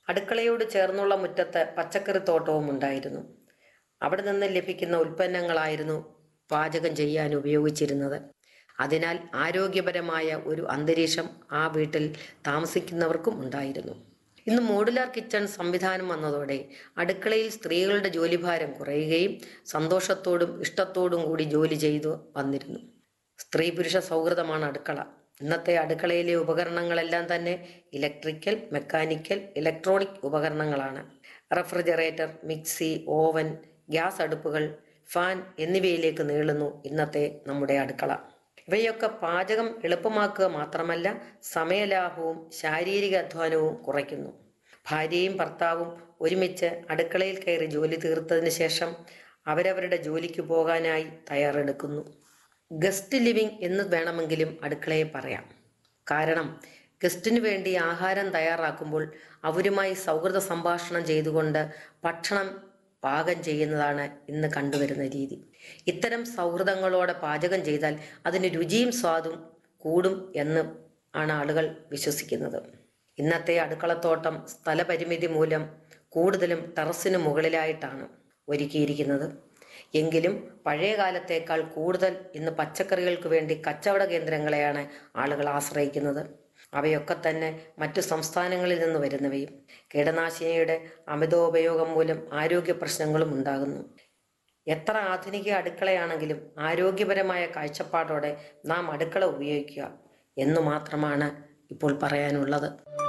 അടുക്കളയോട് ചേർന്നുള്ള മുറ്റത്ത് പച്ചക്കറിത്തോട്ടവും ഉണ്ടായിരുന്നു അവിടെ നിന്ന് ലഭിക്കുന്ന ഉൽപ്പന്നങ്ങളായിരുന്നു പാചകം ചെയ്യാൻ ഉപയോഗിച്ചിരുന്നത് അതിനാൽ ആരോഗ്യപരമായ ഒരു അന്തരീക്ഷം ആ വീട്ടിൽ താമസിക്കുന്നവർക്കും ഉണ്ടായിരുന്നു ഇന്ന് മോഡുലാർ കിച്ചൺ സംവിധാനം വന്നതോടെ അടുക്കളയിൽ സ്ത്രീകളുടെ ജോലിഭാരം കുറയുകയും സന്തോഷത്തോടും ഇഷ്ടത്തോടും കൂടി ജോലി ചെയ്തു വന്നിരുന്നു സ്ത്രീ പുരുഷ സൗഹൃദമാണ് അടുക്കള ഇന്നത്തെ അടുക്കളയിലെ ഉപകരണങ്ങളെല്ലാം തന്നെ ഇലക്ട്രിക്കൽ മെക്കാനിക്കൽ ഇലക്ട്രോണിക് ഉപകരണങ്ങളാണ് റെഫ്രിജറേറ്റർ മിക്സി ഓവൻ ഗ്യാസ് അടുപ്പുകൾ ഫാൻ എന്നിവയിലേക്ക് നീളുന്നു ഇന്നത്തെ നമ്മുടെ അടുക്കള ഇവയൊക്കെ പാചകം എളുപ്പമാക്കുക മാത്രമല്ല സമയലാഭവും ശാരീരിക അധ്വാനവും കുറയ്ക്കുന്നു ഭാര്യയും ഭർത്താവും ഒരുമിച്ച് അടുക്കളയിൽ കയറി ജോലി തീർത്തതിന് ശേഷം അവരവരുടെ ജോലിക്ക് പോകാനായി തയ്യാറെടുക്കുന്നു ഗസ്റ്റ് ലിവിംഗ് എന്ന് വേണമെങ്കിലും അടുക്കളയെ പറയാം കാരണം ഗസ്റ്റിനു വേണ്ടി ആഹാരം തയ്യാറാക്കുമ്പോൾ അവരുമായി സൗഹൃദ സംഭാഷണം ചെയ്തുകൊണ്ട് ഭക്ഷണം പാകം ചെയ്യുന്നതാണ് ഇന്ന് കണ്ടുവരുന്ന രീതി ഇത്തരം സൗഹൃദങ്ങളോടെ പാചകം ചെയ്താൽ അതിന് രുചിയും സ്വാദും കൂടും എന്ന് ആണ് ആളുകൾ വിശ്വസിക്കുന്നത് ഇന്നത്തെ അടുക്കളത്തോട്ടം സ്ഥലപരിമിതി മൂലം കൂടുതലും ടെറസിന് മുകളിലായിട്ടാണ് ഒരുക്കിയിരിക്കുന്നത് എങ്കിലും പഴയ കാലത്തേക്കാൾ കൂടുതൽ ഇന്ന് പച്ചക്കറികൾക്ക് വേണ്ടി കച്ചവട കേന്ദ്രങ്ങളെയാണ് ആളുകൾ ആശ്രയിക്കുന്നത് അവയൊക്കെ തന്നെ മറ്റു സംസ്ഥാനങ്ങളിൽ നിന്ന് വരുന്നവയും കീടനാശിനിയുടെ അമിതോപയോഗം മൂലം ആരോഗ്യ പ്രശ്നങ്ങളും ഉണ്ടാകുന്നു എത്ര ആധുനിക അടുക്കളയാണെങ്കിലും ആരോഗ്യപരമായ കാഴ്ചപ്പാടോടെ നാം അടുക്കള ഉപയോഗിക്കുക എന്നു മാത്രമാണ് ഇപ്പോൾ പറയാനുള്ളത്